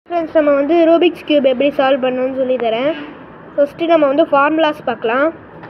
friends நம்ம வந்து Rubik's cube எப்படி சால்வ் பண்ணணும்னு சொல்லி தரேன் ஃபஸ்ட்டு நம்ம வந்து ஃபார்முலாஸ் பார்க்கலாம்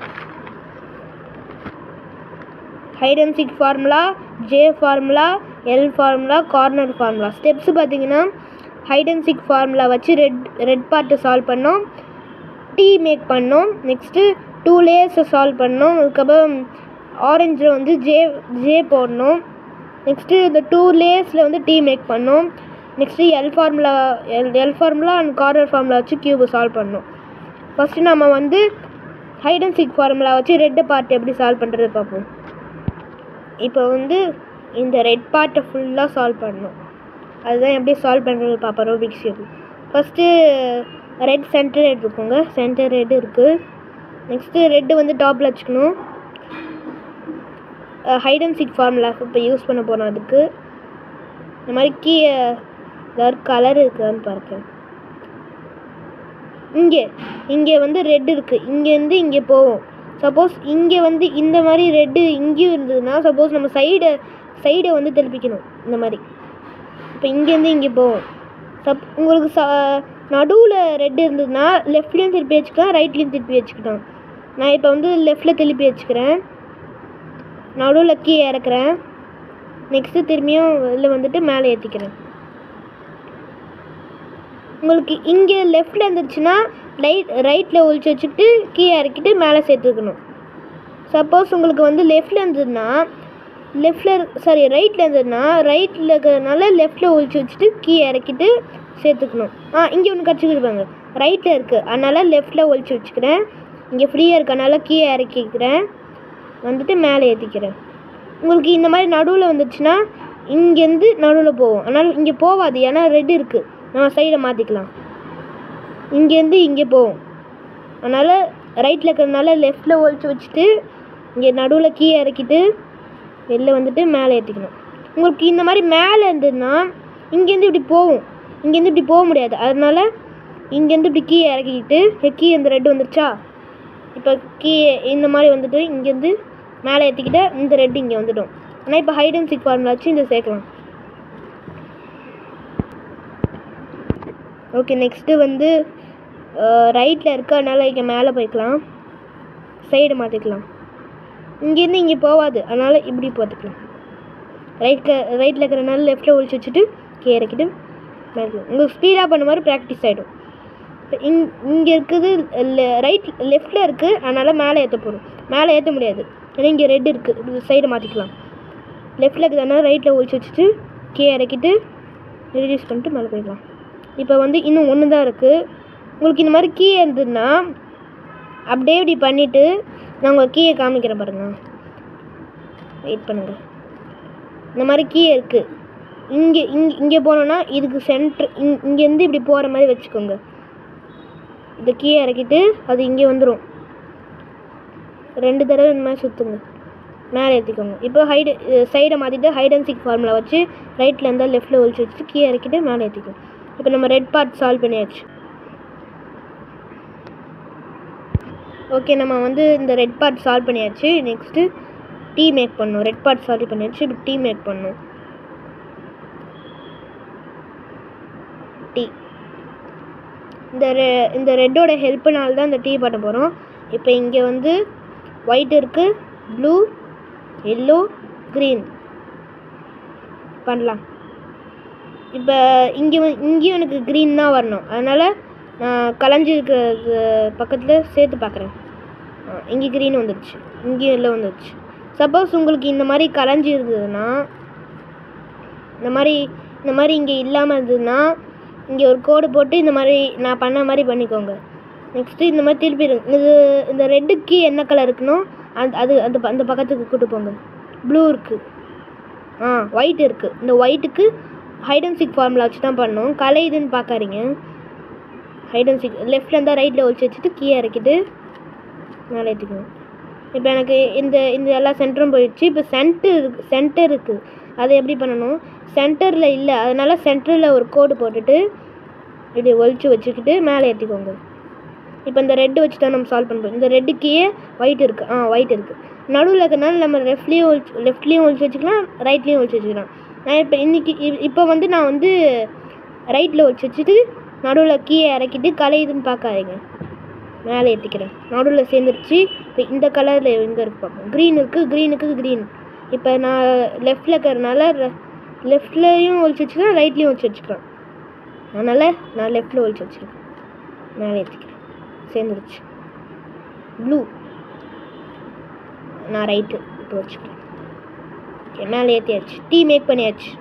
hide and seek formula J formula L formula corner formula steps பார்த்தீங்கன்னா ஹைட் அண்ட் சிக் ஃபார்முலா வச்சு ரெட் ரெட் பார்ட்டு சால்வ் பண்ணோம் டீ மேக் பண்ணோம் நெக்ஸ்ட்டு டூ லேயர்ஸை சால்வ் பண்ணோம் அதுக்கப்புறம் ஆரஞ்சில் வந்து ஜே ஜே போடணும் நெக்ஸ்ட்டு இந்த டூ லேயர்ஸில் வந்து டீ மேக் பண்ணோம் next L formula L L formula and corner formula வச்சு கியூபை சால்வ் பண்ணோம் ஃபஸ்ட்டு நம்ம வந்து ஹைட் அண்ட் சிக் ஃபார்முலா வச்சு ரெட்டு பார்ட் எப்படி சால்வ் பண்ணுறது பார்ப்போம் இப்போ வந்து இந்த ரெட் பார்ட்டை ஃபுல்லாக சால்வ் பண்ணணும் அதுதான் எப்படி சால்வ் பண்ணுறது பார்ப்போம் Rubik's cube first red centre red இருக்குங்க சென்டர் ரெட் இருக்குது நெக்ஸ்ட்டு ரெட்டு வந்து டாப்பில் வச்சுக்கணும் ஹைட் அண்ட் சிக் ஃபார்முலா இப்போ யூஸ் பண்ண போகிறோம் அதுக்கு இந்த மாதிரி கீ ஏதாவது கலர் இருக்குதான்னு பார்க்கேன் இங்கே இங்கே வந்து ரெட் இருக்குது இங்கேருந்து இங்கே போவோம் சப்போஸ் இங்கே வந்து இந்த மாதிரி ரெட்டு இங்கேயும் இருந்ததுன்னா சப்போஸ் நம்ம சைடை சைடை வந்து திருப்பிக்கணும் இந்த மாதிரி இப்போ இங்கேருந்து இங்கே போவோம் சப் உங்களுக்கு ச நடுவில் ரெட் இருந்ததுன்னா லெஃப்ட்லேயும் திருப்பி வச்சுக்கலாம் ரைட்லேயும் திருப்பி வச்சுக்கிட்டோம் நான் இப்போ வந்து லெஃப்டில் திருப்பி வச்சுக்கிறேன் நடுவில் கீ இறக்குறேன் நெக்ஸ்ட்டு திரும்பியும் இதில் வந்துட்டு மேலே ஏற்றிக்கிறேன் உங்களுக்கு இங்கே லெஃப்டில் இருந்துச்சுன்னா ரைட் ரைட்டில் ஒழிச்சு வச்சுக்கிட்டு கீ இறக்கிட்டு மேலே சேர்த்துக்கணும் சப்போஸ் உங்களுக்கு வந்து லெஃப்டில் இருந்ததுன்னா லெஃப்டில் சாரி ரைட்டில் இருந்ததுன்னா ரைட்டில் இருக்கிறதுனால லெஃப்டில் ஒழிச்சு வச்சுட்டு கீ இறக்கிட்டு சேர்த்துக்கணும் ஆ இங்கே ஒன்று கிடச்சிக்கிருப்பாங்க ரைட்டில் இருக்குது அதனால் லெஃப்டில் ஒழிச்சு வச்சுக்கிறேன் இங்கே ஃப்ரீயாக இருக்கனால கீயை இறக்கிக்கிறேன் வந்துட்டு மேலே ஏற்றிக்கிறேன் உங்களுக்கு இந்த மாதிரி நடுவில் வந்துச்சுன்னா இங்கேருந்து நடுவில் போவோம் அதனால் இங்கே போகாது ஏன்னா ரெட் இருக்குது நம்ம சைடை மாற்றிக்கலாம் இங்கேருந்து இங்கே போவோம் அதனால் ரைட்டில் இருக்கிறதுனால லெஃப்டில் ஒழிச்சு வச்சுட்டு இங்கே நடுவில் கீயை இறக்கிட்டு வெளில வந்துட்டு மேலே ஏற்றிக்கணும் உங்களுக்கு இந்த மாதிரி மேலே இருந்ததுன்னா இங்கேருந்து இப்படி போகும் இங்கேருந்து இப்படி போக முடியாது அதனால் இங்கேருந்து இப்படி கீயை இறக்கிக்கிட்டு கீ இந்த ரெட்டு வந்துருச்சா இப்போ கீ இந்த மாதிரி வந்துட்டு இங்கேருந்து மேலே ஏற்றிக்கிட்ட இந்த ரெட் இங்கே வந்துடும் ஆனால் இப்போ ஹைட் அண்ட் சிக் ஃபார்முலா வச்சு இந்த சேர்க்கலாம் ஓகே நெக்ஸ்ட்டு வந்து ரைட்டில் இருக்க அதனால் இங்கே மேலே போய்க்கலாம் சைடு மாற்றிக்கலாம் இங்கேருந்து இங்கே போகாது அதனால் இப்படி பார்த்துக்கலாம் ரைட்டில் ரைட்டில் இருக்கிறனால லெஃப்ட்டில் ஒழிச்சு வச்சுட்டு கீழே இறக்கிட்டு மேலே உங்களுக்கு ஸ்பீடாக பண்ண மாதிரி ப்ராக்டிஸ் ஆகிடும் இப்போ இங் இங்கே இருக்குது ரைட் லெஃப்டில் இருக்குது அதனால் மேலே ஏற்ற போகிறோம் மேலே ஏற்ற முடியாது ஏன்னா இங்கே ரெட் இருக்குது இது சைடை மாற்றிக்கலாம் லெஃப்டில் இருக்கிறதுனால ரைட்டில் ஒழிச்சு வச்சுட்டு கீழே இறக்கிட்டு ரிடியூஸ் பண்ணிட்டு மேலே போய்க்கலாம் இப்போ வந்து இன்னும் ஒன்று தான் இருக்குது உங்களுக்கு இந்த மாதிரி கீ இருந்ததுன்னா அப்படியே இப்படி பண்ணிவிட்டு நான் உங்கள் கீயை காமிக்கிறேன் பாருங்கள் வெயிட் பண்ணுங்கள் இந்த மாதிரி கீ இருக்குது இங்கே இங்கே இங்கே போனோன்னா இதுக்கு சென்ட்ரு இங் இங்கேருந்து இப்படி போகிற மாதிரி வச்சுக்கோங்க இந்த கீயை இறக்கிட்டு அது இங்கே வந்துடும் ரெண்டு தடவை இந்த மாதிரி சுற்றுங்க மேலே ஏற்றிக்கோங்க இப்போ ஹைடு சைடை மாற்றிட்டு ஹைட் அண்ட் சிக் ஃபார்முலா வச்சு ரைட்டில் இருந்தால் லெஃப்ட்டில் ஒழிச்சு வச்சுட்டு கீழே இறக்கிட்டு மேலே ஏற்றிக்கோங்க இப்போ நம்ம ரெட் பார்ட் சால்வ் பண்ணியாச்சு ஓகே நம்ம வந்து இந்த ரெட் பார்ட் சால்வ் பண்ணியாச்சு நெக்ஸ்ட்டு டீ மேக் பண்ணணும் ரெட் பார்ட் சால்வ் பண்ணியாச்சு இப்போ டீ மேக் பண்ணணும் டீ இந்த ரெ இந்த ரெட்டோட ஹெல்ப்புனால தான் இந்த டீ பண்ண போகிறோம் இப்போ இங்கே வந்து ஒயிட் இருக்குது ப்ளூ எல்லோ க்ரீன் பண்ணலாம் இப்போ இங்கே இங்கேயும் எனக்கு க்ரீன் தான் வரணும் அதனால் நான் கலைஞ்சி இருக்கிறது பக்கத்தில் சேர்த்து பார்க்குறேன் இங்கே க்ரீன் வந்துடுச்சு இங்கேயும் எல்லோ வந்துடுச்சு சப்போஸ் உங்களுக்கு இந்த மாதிரி கலைஞ்சி இருந்ததுன்னா இந்த மாதிரி இந்த மாதிரி இங்கே இல்லாமல் இருந்ததுன்னா இங்கே ஒரு கோடு போட்டு இந்த மாதிரி நான் பண்ண மாதிரி பண்ணிக்கோங்க நெக்ஸ்ட்டு இந்த மாதிரி திருப்பி இது இந்த ரெட்டுக்கு என்ன கலர் இருக்குனோ அந்த அது அந்த அந்த பக்கத்துக்கு கூட்டு போங்க ப்ளூ இருக்குது ஆ ஒயிட் இருக்குது இந்த ஒயிட்டுக்கு ஹைட் அண்ட் சிக் ஃபார்முலா வச்சு தான் பண்ணோம் கலை இதுன்னு பார்க்காதீங்க ஹைட் அண்ட் சிக் லெஃப்டில் இருந்தால் ரைட்டில் ஒழிச்சு வச்சுட்டு கீழே இறக்கிட்டு மேலே ஏற்றிக்கணும் இப்போ எனக்கு இந்த இந்த எல்லா சென்டரும் போயிடுச்சு இப்போ சென்டர் இருக்கு சென்டர் இருக்குது அதை எப்படி பண்ணணும் சென்டரில் இல்லை அதனால் சென்டரில் ஒரு கோடு போட்டுட்டு இப்படி ஒழிச்சு வச்சுக்கிட்டு மேலே ஏற்றிக்கோங்க இப்போ இந்த ரெட்டு வச்சு தான் நம்ம சால்வ் பண்ணுறோம் இந்த ரெட்டுக்கே ஒயிட் இருக்குது ஆ ஒயிட் இருக்குது நடுவில் இருக்கிறனால நம்ம லெஃப்ட்லேயும் ஒழிச்சு லெஃப்ட்லேயும் ஒழிச்சு வச்சுக்கலாம் ரைட்லேயும் ஒழிச்சு வச்சுக்கலாம் நான் இப்போ இன்றைக்கி இப்போ வந்து நான் வந்து ரைட்டில் ஒழிச்சு வச்சுட்டு நடுவில் கீழே இறக்கிட்டு கலையுதுன்னு பார்க்காதீங்க மேலே ஏற்றிக்கிறேன் நடுவில் சேர்ந்துருச்சு இப்போ இந்த கலரில் எங்கே இருக்கு பார்ப்போம் க்ரீன் இருக்குது க்ரீனுக்கு க்ரீன் இப்போ நான் லெஃப்டில் இருக்கிறதுனால லெஃப்ட்லேயும் ஒழிச்சு வச்சுக்கலாம் ரைட்லேயும் ஒழிச்சு வச்சுக்கலாம் அதனால் நான் லெஃப்டில் ஒழிச்சு வச்சுருக்கேன் மேலே ஏற்றிக்கிறேன் சேர்ந்துருச்சு ப்ளூ நான் ரைட்டு இப்போ வச்சுக்கிறேன் ஓகே மேலே ஏற்றியாச்சு டீ மேக் பண்ணியாச்சு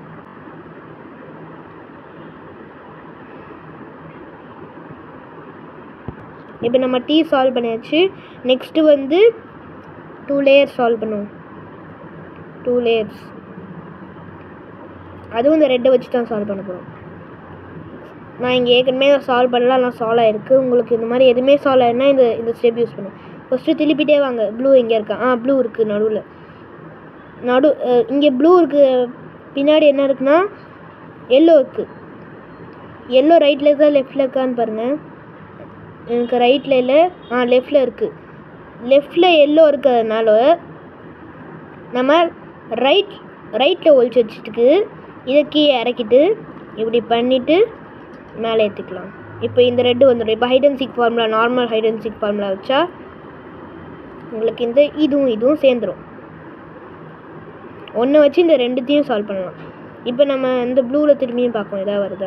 இப்போ நம்ம டீ சால்வ் பண்ணியாச்சு நெக்ஸ்ட்டு வந்து டூ லேயர்ஸ் சால்வ் பண்ணுவோம் டூ லேயர்ஸ் அதுவும் இந்த ரெட்டை வச்சு தான் சால்வ் பண்ண போகிறோம் நான் இங்கே ஏற்கனவே சால்வ் பண்ணலாம் நான் சால்வ் ஆயிருக்கு உங்களுக்கு இந்த மாதிரி எதுவுமே சால்வ் ஆயிருந்தா இந்த இந்த ஸ்டெப் யூஸ் பண்ணும் ஃபஸ்ட்டு திருப்பிட்டே வாங்க ப்ளூ எங்கே இருக்கா ஆ ப்ளூ இருக்குது நடுவில் நடு இங்கே ப்ளூ இருக்குது பின்னாடி என்ன இருக்குன்னா எல்லோ இருக்குது எல்லோ ரைட்டில் இருக்கா லெஃப்டில் இருக்கான்னு பாருங்கள் எனக்கு ரைட்டில் இல்லை ஆ லெஃப்டில் இருக்குது லெஃப்டில் எல்லோ இருக்கிறதுனால நம்ம ரைட் ரைட்டில் ஒழிச்சு வச்சுட்டு இதை கீழே இறக்கிட்டு இப்படி பண்ணிவிட்டு மேலே ஏற்றிக்கலாம் இப்போ இந்த ரெட்டு வந்துடும் இப்போ hide and seek formula normal hide and seek formula வச்சா உங்களுக்கு இந்த இதுவும் இதுவும் சேர்ந்துடும் ஒன்றை வச்சு இந்த ரெண்டுத்தையும் சால்வ் பண்ணலாம் இப்போ நம்ம இந்த ப்ளூவில் திரும்பியும் பார்ப்போம் எதாவது வருதா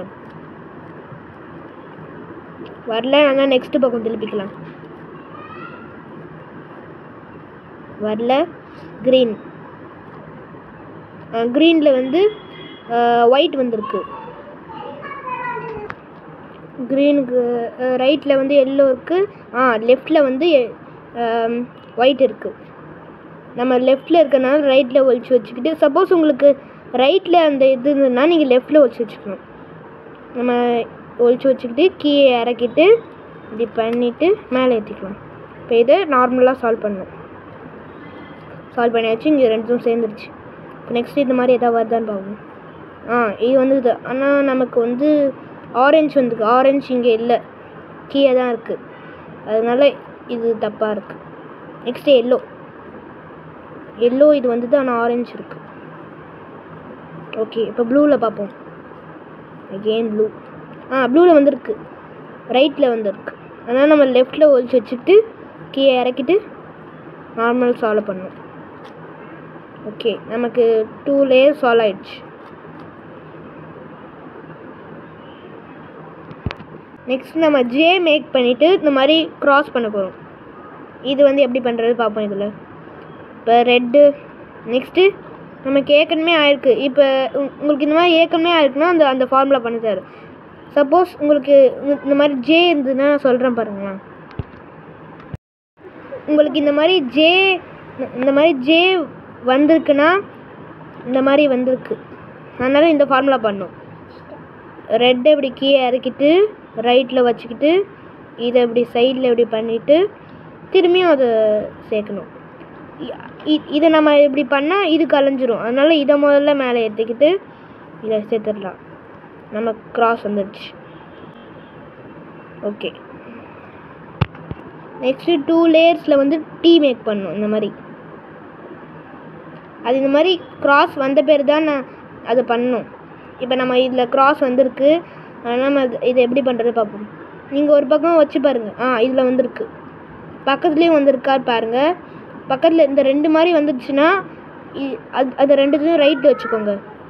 வரல ஆனால் நெக்ஸ்ட் பக்கம் திருப்பிக்கலாம் வரல க்ரீன் க்ரீனில் வந்து ஒயிட் வந்திருக்கு க்ரீனுக்கு ரைட்டில் வந்து எல்லோ இருக்குது ஆ லெஃப்டில் வந்து ஒயிட் இருக்குது நம்ம லெஃப்டில் இருக்கனால ரைட்டில் ஒழிச்சு வச்சுக்கிட்டு சப்போஸ் உங்களுக்கு ரைட்டில் அந்த இது இருந்ததுன்னா நீங்கள் லெஃப்டில் ஒழிச்சு வச்சுக்கணும் நம்ம ஒழிச்சு வச்சுக்கிட்டு கீழே இறக்கிட்டு இப்படி பண்ணிவிட்டு மேலே ஏற்றிக்கலாம் இப்போ இதை நார்மலாக சால்வ் பண்ணணும் சால்வ் பண்ணியாச்சு இங்கே ரெண்டும் சேர்ந்துருச்சு இப்போ நெக்ஸ்ட் இந்த மாதிரி எதாவது வருதான்னு பார்ப்போம் ஆ இது வந்துது ஆனால் நமக்கு வந்து ஆரஞ்சு வந்துருக்கு ஆரஞ்சு இங்கே இல்லை கீழே தான் இருக்குது அதனால இது தப்பாக இருக்குது நெக்ஸ்ட்டு எல்லோ எல்லோ இது வந்தது ஆனால் ஆரஞ்சு இருக்குது ஓகே இப்போ ப்ளூவில் பார்ப்போம் அகெயின் ப்ளூ ஆ ப்ளூவில் வந்திருக்கு ரைட்டில் வந்திருக்கு அதனால் நம்ம லெஃப்டில் ஒழிச்சு வச்சுட்டு கீழே இறக்கிட்டு நார்மல் சால்வ் பண்ணணும் ஓகே நமக்கு டூ லேயர் சால்வ் ஆயிடுச்சு நெக்ஸ்ட் நம்ம ஜே மேக் பண்ணிவிட்டு இந்த மாதிரி க்ராஸ் பண்ண போகிறோம் இது வந்து எப்படி பண்ணுறது பார்ப்போம் இதில் இப்போ ரெட்டு நெக்ஸ்ட்டு நமக்கு ஏற்கனவே ஆயிருக்கு இப்போ உங்- உங்களுக்கு இந்த மாதிரி ஏற்கனவே ஆயிருக்குன்னா அந்த அந்த ஃபார்முலா பண்ணி தரு சப்போஸ் உங்களுக்கு இந்த- இந்த மாதிரி ஜே இருந்ததுன்னா நான் சொல்கிறேன் பாருங்களேன் உங்களுக்கு இந்த மாதிரி ஜே இந்த மாதிரி ஜே வந்திருக்குன்னா இந்த மாதிரி வந்திருக்கு அதனால் இந்த ஃபார்முலா பண்ணும் ரெட்டை இப்படி கீழே இறக்கிட்டு ரைட்டில் வச்சுக்கிட்டு இதை இப்படி சைடில் இப்படி பண்ணிவிட்டு திரும்பியும் அதை சேர்க்கணும் இ- இ- இதை நம்ம இப்படி பண்ணால் இது கலைஞ்சிரும் அதனால் இதை முதல்ல மேலே ஏற்றிக்கிட்டு இதை சேர்த்துடலாம் நம்ம கிராஸ் வந்துடுச்சு ஓகே நெக்ஸ்ட்டு டூ லேயர்ஸில் வந்து டீ மேக் பண்ணணும் இந்த மாதிரி அது இந்த மாதிரி கிராஸ் வந்த பேர் தான் நான் அதை பண்ணணும் இப்போ நம்ம இதில் கிராஸ் வந்திருக்கு அதனால் நம்ம இது- இதை எப்படி பண்ணுறது பார்ப்போம் நீங்கள் ஒரு பக்கம் வச்சு பாருங்கள் ஆ இதில் வந்திருக்கு பக்கத்துலேயும் வந்திருக்கா பாருங்கள் பக்கத்தில் இந்த ரெண்டு மாதிரி வந்துடுச்சுன்னா இ- அது அது ரெண்டுத்தையும் ரைட் வச்சுக்கோங்க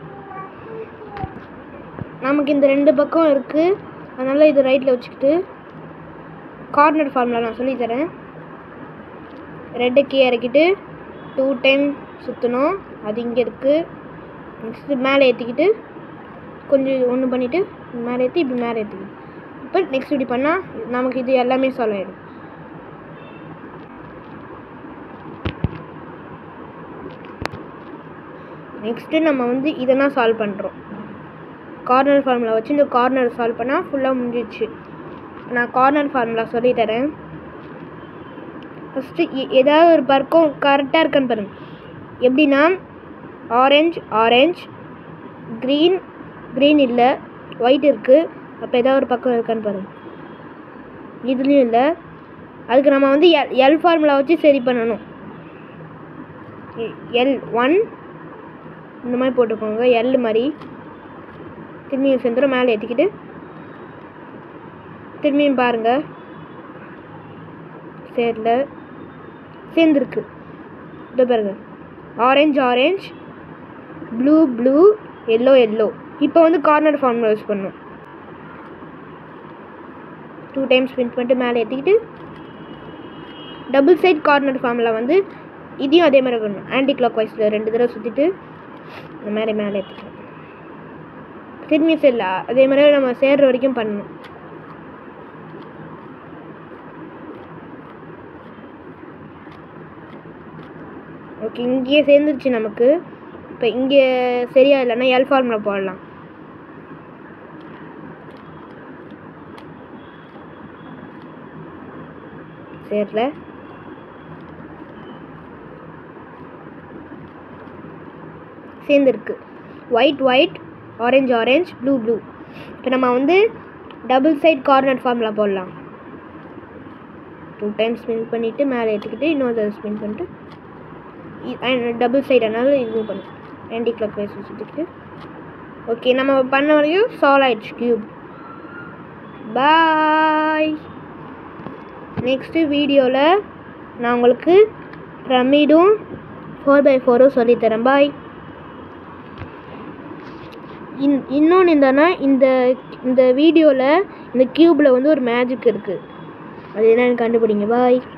நமக்கு இந்த ரெண்டு பக்கம் இருக்குது அதனால் இது ரைட்டில் வச்சுக்கிட்டு கார்னர் ஃபார்முலா நான் சொல்லித் தரேன் ரெட்டை கீ இறக்கிட்டு டூ டைம் சுற்றணும் அது இங்கே இருக்குது நெக்ஸ்ட்டு மேலே ஏற்றிக்கிட்டு கொஞ்சம் ஒன்று பண்ணிவிட்டு மேலே ஏற்றி இப்படி மேலே ஏற்றிக்கணும் இப்போ நெக்ஸ்ட் இப்படி பண்ணால் நமக்கு இது எல்லாமே சால்வ் ஆகிடும் நெக்ஸ்ட்டு நம்ம வந்து இதெல்லாம் சால்வ் பண்ணுறோம் கார்னர் ஃபார்முலா வச்சு இந்த கார்னர் சால்வ் பண்ணால் ஃபுல்லாக முடிஞ்சிடுச்சு நான் கார்னர் ஃபார்முலா சொல்லித் தரேன் ஃபஸ்ட்டு ஏதாவது ஒரு பர்க்கம் கரெக்டாக இருக்கான்னு பாருங்க எப்படின்னா ஆரஞ்சு ஆரஞ்சு க்ரீன் க்ரீன் இல்லை ஒயிட் இருக்குது அப்போ ஏதாவது ஒரு பக்கம் இருக்கான்னு பாருங்க இதுலேயும் இல்லை அதுக்கு நம்ம வந்து எல் எல் ஃபார்முலா வச்சு சரி பண்ணணும் எல் ஒன் இந்த மாதிரி போட்டுக்கோங்க எல் மாதிரி திரும்பியும் சேர்ந்துடும் மேலே ஏற்றிக்கிட்டு திரும்பியும் பாருங்கள் சேரல சேர்ந்துருக்கு இதோ பாருங்க orange orange blue blue yellow yellow இப்போ வந்து கார்னர் ஃபார்மில் யூஸ் பண்ணும் டூ டைம்ஸ் ஸ்பின் பண்ணிட்டு மேலே ஏற்றிக்கிட்டு டபுள் சைட் கார்னர் ஃபார்மில் வந்து இதையும் அதே மாதிரி பண்ணணும் ஆன்டி கிளாக் வைஸில் ரெண்டு தடவை சுற்றிட்டு இந்த மாதிரி மேலே ஏற்றிக்கலாம் திரும்பி செல்ல அதே மாதிரி நம்ம சேர்ற வரைக்கும் பண்ணணும் ஓகே இங்கேயே சேர்ந்துருச்சு நமக்கு இப்போ இங்கே சரியா இல்லைன்னா எல் ஃபார்மில் போடலாம் சேரல சேர்ந்துருக்கு white white orange orange blue blue இப்போ நம்ம வந்து டபுள் சைட் கார்னர் ஃபார்மில் போடலாம் டூ டைம்ஸ் ஸ்பின் பண்ணிவிட்டு மேலே ஏற்றிக்கிட்டு இன்னொரு ஸ்பின் பண்ணிட்டு டபுள் சைடு அதனால இது பண்ணும் ஆன்டி கிளாக் வைஸ் சுற்றிக்கிட்டு ஓகே நம்ம பண்ண வரையும் சால் ஆயிடுச்சு க்யூப் பாய் நெக்ஸ்ட்டு வீடியோவில் நான் உங்களுக்கு ரமீடும் ஃபோர் பை ஃபோரும் சொல்லித்தரேன் பாய் இன் இன்னொன்று என்னன்னா இந்த இந்த வீடியோவில் இந்த க்யூப்பில் வந்து ஒரு மேஜிக் இருக்குது அது என்னன்னு கண்டுபிடிங்க பாய்